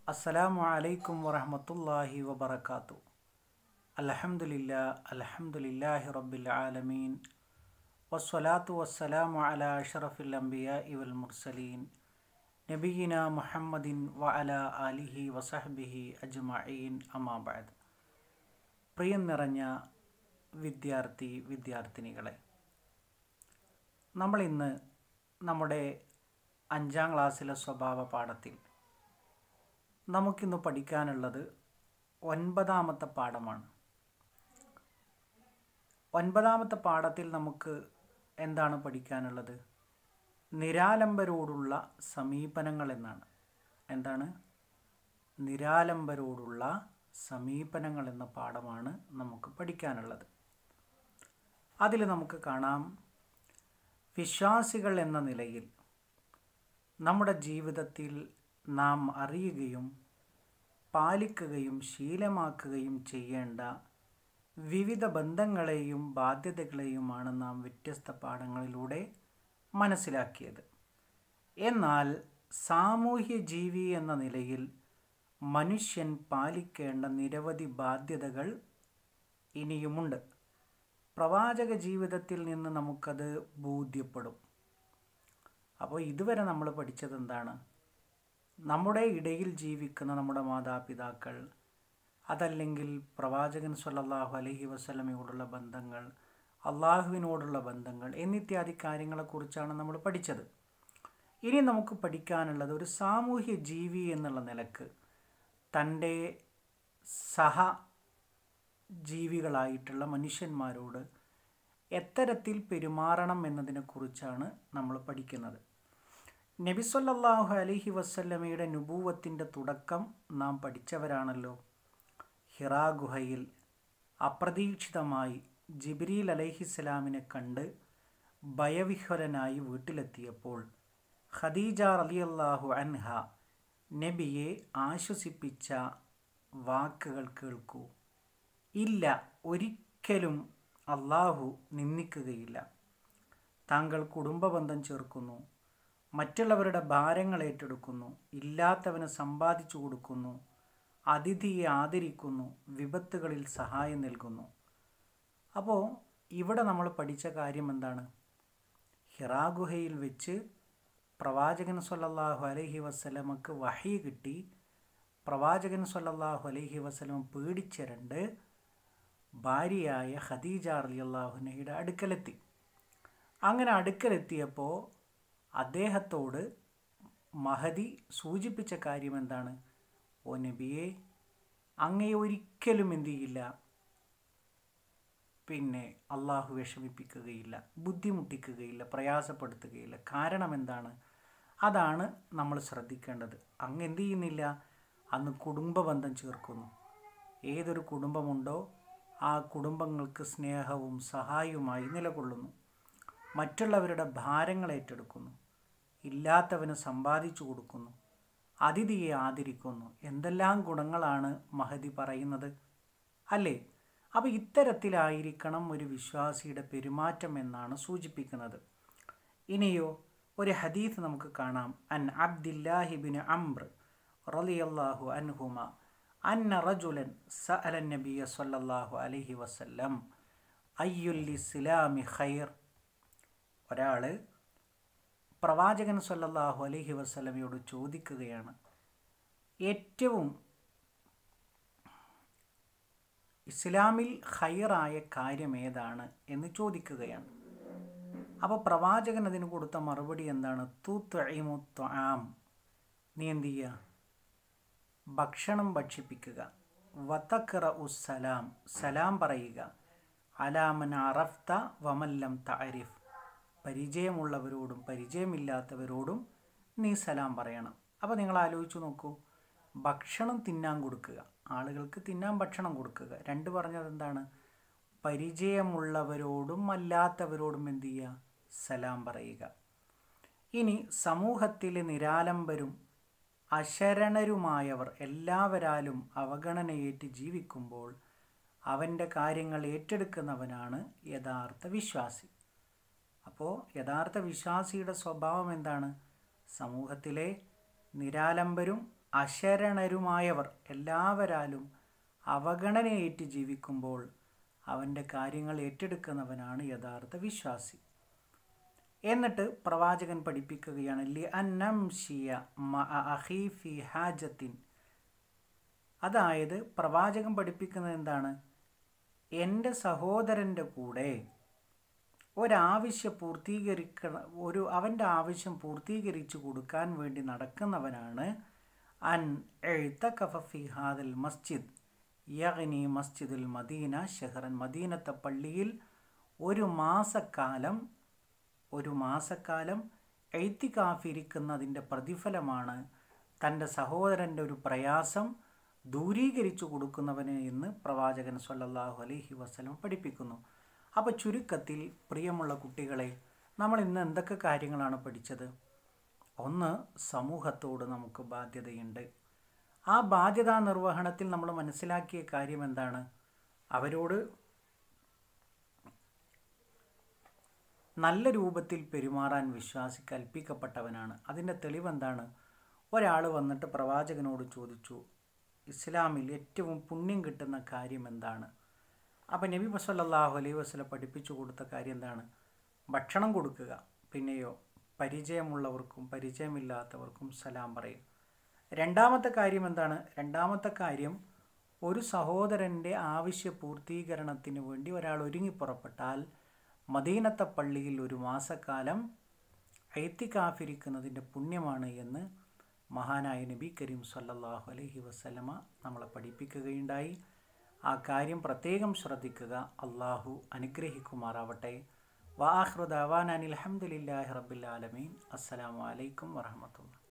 അസ്സലാമു അലൈക്കും വറഹമത്തല്ലാഹി വബർക്കാത്തു അൽഹംദുലില്ലാ അൽഹംദുലില്ലാഹി റബ്ബിൽ ആലമീൻ വസ്സലാത്തു വസ്സലാമു അലാ അഷ്റഫിൽ അംബിയ ഇവൽ മുർസലീൻ നബിയിന മുഹമ്മദിൻ വ അല ആലിഹി വസഹബിഹി അജ്മഈൻ അമാബാദ് പ്രിയം നിറഞ്ഞ വിദ്യാർത്ഥി വിദ്യാർത്ഥിനികളെ നമ്മളിന്ന് നമ്മുടെ അഞ്ചാം ക്ലാസ്സിലെ സ്വഭാവ പാഠത്തിൽ നമുക്കിന്ന് പഠിക്കാനുള്ളത് ഒൻപതാമത്തെ പാഠമാണ് ഒൻപതാമത്തെ പാഠത്തിൽ നമുക്ക് എന്താണ് പഠിക്കാനുള്ളത് നിരാലംബരോടുള്ള സമീപനങ്ങൾ എന്നാണ് എന്താണ് നിരാലംബരോടുള്ള സമീപനങ്ങൾ എന്ന പാഠമാണ് നമുക്ക് പഠിക്കാനുള്ളത് അതിൽ നമുക്ക് കാണാം വിശ്വാസികൾ എന്ന നിലയിൽ നമ്മുടെ ജീവിതത്തിൽ നാം അറിയുകയും പാലിക്കുകയും ശീലമാക്കുകയും ചെയ്യേണ്ട വിവിധ ബന്ധങ്ങളെയും ബാധ്യതകളെയുമാണ് നാം വ്യത്യസ്ത പാഠങ്ങളിലൂടെ മനസ്സിലാക്കിയത് എന്നാൽ സാമൂഹ്യ ജീവി എന്ന നിലയിൽ മനുഷ്യൻ പാലിക്കേണ്ട നിരവധി ബാധ്യതകൾ ഇനിയുമുണ്ട് പ്രവാചക ജീവിതത്തിൽ നിന്ന് നമുക്കത് ബോധ്യപ്പെടും അപ്പോൾ ഇതുവരെ നമ്മൾ പഠിച്ചത് എന്താണ് നമ്മുടെ ഇടയിൽ ജീവിക്കുന്ന നമ്മുടെ മാതാപിതാക്കൾ അതല്ലെങ്കിൽ പ്രവാചകൻ സല്ലല്ലാഹു അലൈഹി വസല്ലമയോടുള്ള ബന്ധങ്ങൾ അള്ളാഹുവിനോടുള്ള ബന്ധങ്ങൾ എന്നിത്യാദി കാര്യങ്ങളെക്കുറിച്ചാണ് നമ്മൾ പഠിച്ചത് ഇനി നമുക്ക് പഠിക്കാനുള്ളത് ഒരു സാമൂഹ്യ ജീവി എന്നുള്ള നിലക്ക് തൻ്റെ സഹ ജീവികളായിട്ടുള്ള മനുഷ്യന്മാരോട് എത്തരത്തിൽ പെരുമാറണം എന്നതിനെക്കുറിച്ചാണ് നമ്മൾ പഠിക്കുന്നത് നബിസൊല്ലാഹു അലഹി വസ്ല്ലമയുടെ നുബൂവത്തിൻ്റെ തുടക്കം നാം പഠിച്ചവരാണല്ലോ ഹിറാ ഗുഹയിൽ അപ്രതീക്ഷിതമായി ജിബ്രീൽ അലഹിസ്സലാമിനെ കണ്ട് ഭയവിഹ്വലനായി വീട്ടിലെത്തിയപ്പോൾ ഖദീജ റലിയല്ലാഹു അൻഹ നബിയെ ആശ്വസിപ്പിച്ച വാക്കുകൾ കേൾക്കൂ ഇല്ല ഒരിക്കലും അള്ളാഹു നിന്ദിക്കുകയില്ല താങ്കൾ കുടുംബബന്ധം ചേർക്കുന്നു മറ്റുള്ളവരുടെ ഭാരങ്ങൾ ഏറ്റെടുക്കുന്നു ഇല്ലാത്തവന് സമ്പാദിച്ചു കൊടുക്കുന്നു അതിഥിയെ ആദരിക്കുന്നു വിപത്തുകളിൽ സഹായം നൽകുന്നു അപ്പോൾ ഇവിടെ നമ്മൾ പഠിച്ച കാര്യം എന്താണ് ഹിറാ ഗുഹയിൽ വെച്ച് പ്രവാചകൻ സല്ലല്ലാഹു അലൈഹി വസ്ലമക്ക് വഹി കിട്ടി പ്രവാചകൻ സല്ലല്ലാഹു അലൈഹി വസ്ലം പേടിച്ചിരണ്ട് ഭാര്യയായ ഖദീജ അലിയല്ലാഹുനയുടെ അടുക്കലെത്തി അങ്ങനെ അടുക്കലെത്തിയപ്പോൾ അദ്ദേഹത്തോട് മഹദി സൂചിപ്പിച്ച കാര്യം എന്താണ് ഓ നബിയെ അങ്ങയെ ഒരിക്കലും എന്തു ചെയ്യില്ല പിന്നെ അള്ളാഹു വിഷമിപ്പിക്കുകയില്ല ബുദ്ധിമുട്ടിക്കുകയില്ല പ്രയാസപ്പെടുത്തുകയില്ല കാരണം എന്താണ് അതാണ് നമ്മൾ ശ്രദ്ധിക്കേണ്ടത് അങ്ങ് എന്തു ചെയ്യുന്നില്ല അന്ന് കുടുംബ ബന്ധം ചേർക്കുന്നു ഏതൊരു കുടുംബമുണ്ടോ ആ കുടുംബങ്ങൾക്ക് സ്നേഹവും സഹായവുമായി നിലകൊള്ളുന്നു മറ്റുള്ളവരുടെ ഭാരങ്ങൾ ഏറ്റെടുക്കുന്നു ഇല്ലാത്തവന് സമ്പാദിച്ചു കൊടുക്കുന്നു അതിഥിയെ ആദരിക്കുന്നു എന്തെല്ലാം ഗുണങ്ങളാണ് മഹതി പറയുന്നത് അല്ലേ അപ്പോൾ ഇത്തരത്തിലായിരിക്കണം ഒരു വിശ്വാസിയുടെ പെരുമാറ്റം എന്നാണ് സൂചിപ്പിക്കുന്നത് ഇനിയോ ഒരു ഹദീത്ത് നമുക്ക് കാണാം അൻ അബ്ദില്ലാഹിബിൻ അംബ്ര റലിയല്ലാഹു അൻഹുമ അന്ന റജുലൻ സഅല നബിയ സല്ലല്ലാഹു അലൈഹി വസല്ലം അയ്യുൽ ഇസ്ലാമി ഖൈർ ഒരാൾ പ്രവാചകൻ സല്ലല്ലാഹു അലൈഹി വസല്ലമയോട് ചോദിക്കുകയാണ് ഏറ്റവും ഇസ്ലാമിൽ ഖൈറായ കാര്യം ഏതാണ് എന്ന് ചോദിക്കുകയാണ് അപ്പോൾ പ്രവാചകൻ അതിന് കൊടുത്ത മറുപടി എന്താണ് തു ത്വഇമു ത്വആം നീ എന്ത് ചെയ്യുക ഭക്ഷണം ഭക്ഷിപ്പിക്കുക വതക്കറ ഉസ്സലാം സലാം പറയുക അലാമൻ അറഫ്ത വമല്ലം തഅരിഫ് പരിചയമുള്ളവരോടും പരിചയമില്ലാത്തവരോടും നീ സലാം പറയണം അപ്പോൾ നിങ്ങൾ ആലോചിച്ച് നോക്കൂ ഭക്ഷണം തിന്നാൻ കൊടുക്കുക ആളുകൾക്ക് തിന്നാൻ ഭക്ഷണം കൊടുക്കുക രണ്ട് പറഞ്ഞത് എന്താണ് പരിചയമുള്ളവരോടും അല്ലാത്തവരോടും എന്ത് ചെയ്യുക സലാം പറയുക ഇനി സമൂഹത്തിലെ നിരാലംബരും അശരണരുമായവർ എല്ലാവരാലും അവഗണനയേറ്റ് ജീവിക്കുമ്പോൾ അവൻ്റെ കാര്യങ്ങൾ ഏറ്റെടുക്കുന്നവനാണ് യഥാർത്ഥ വിശ്വാസി അപ്പോൾ യഥാർത്ഥ വിശ്വാസിയുടെ സ്വഭാവം എന്താണ് സമൂഹത്തിലെ നിരാലംബരും അശരണരുമായവർ എല്ലാവരാലും അവഗണനയേറ്റ് ജീവിക്കുമ്പോൾ അവൻ്റെ കാര്യങ്ങൾ ഏറ്റെടുക്കുന്നവനാണ് യഥാർത്ഥ വിശ്വാസി എന്നിട്ട് പ്രവാചകൻ പഠിപ്പിക്കുകയാണ് ലി അന്നംഷിയ അഹീഫി ഹാജത്തിൻ അതായത് പ്രവാചകൻ പഠിപ്പിക്കുന്നത് എന്താണ് എൻ്റെ സഹോദരൻ്റെ കൂടെ ഒരാവശ്യം പൂർത്തീകരിക്ക ഒരു അവൻ്റെ ആവശ്യം പൂർത്തീകരിച്ചു കൊടുക്കാൻ വേണ്ടി നടക്കുന്നവനാണ് അൻ എഴുത്തക്കഫ ഫി ഹാദൽ മസ്ജിദ് യഗ്നി മസ്ജിദുൽ മദീന ഷെഹറൻ മദീനത്തെ പള്ളിയിൽ ഒരു മാസക്കാലം ഒരു മാസക്കാലം എഴുത്തിക്കാഫിരിക്കുന്നതിൻ്റെ പ്രതിഫലമാണ് തൻ്റെ സഹോദരൻ്റെ ഒരു പ്രയാസം ദൂരീകരിച്ചു കൊടുക്കുന്നവന് എന്ന് പ്രവാചകൻ സല്ലല്ലാഹു അലൈഹി വസല്ലം പഠിപ്പിക്കുന്നു അപ്പോൾ ചുരുക്കത്തിൽ പ്രിയമുള്ള കുട്ടികളെ നമ്മൾ ഇന്ന് എന്തൊക്കെ കാര്യങ്ങളാണ് പഠിച്ചത് ഒന്ന് സമൂഹത്തോട് നമുക്ക് ബാധ്യതയുണ്ട് ആ ബാധ്യതാ നിർവഹണത്തിൽ നമ്മൾ മനസ്സിലാക്കിയ കാര്യം എന്താണ് അവരോട് നല്ല രൂപത്തിൽ പെരുമാറാൻ വിശ്വാസി കൽപ്പിക്കപ്പെട്ടവനാണ് അതിൻ്റെ തെളിവെന്താണ് ഒരാൾ വന്നിട്ട് പ്രവാചകനോട് ചോദിച്ചു ഇസ്ലാമിൽ ഏറ്റവും പുണ്യം കിട്ടുന്ന കാര്യം എന്താണ് അപ്പം നബി വസല്ലാഹു അലൈഹി വസ്ലം പഠിപ്പിച്ചു കൊടുത്ത കാര്യം എന്താണ് ഭക്ഷണം കൊടുക്കുക പിന്നെയോ പരിചയമുള്ളവർക്കും പരിചയമില്ലാത്തവർക്കും സലാം പറയും രണ്ടാമത്തെ കാര്യം എന്താണ് രണ്ടാമത്തെ കാര്യം ഒരു സഹോദരൻ്റെ ആവശ്യ പൂർത്തീകരണത്തിന് വേണ്ടി ഒരാൾ ഒരുങ്ങി പുറപ്പെട്ടാൽ മദീനത്തെ പള്ളിയിൽ ഒരു മാസക്കാലം ഐത്തിക്കാഫിരിക്കുന്നതിൻ്റെ പുണ്യമാണ് എന്ന് മഹാനായ നബി കരീം സല്ലല്ലാഹു അലൈഹി വസല്ലമ നമ്മളെ പഠിപ്പിക്കുകയുണ്ടായി ആ കാര്യം പ്രത്യേകം ശ്രദ്ധിക്കുക അള്ളാഹു അനുഗ്രഹിക്കുമാറാവട്ടെ വാഹൃദാവാൻ അനിൽ അഹമ്മദില്ലാഹി റബ്ബിൽ ആലമീൻ അസ്സലാമു അലൈക്കും വറഹമത്തുള്ള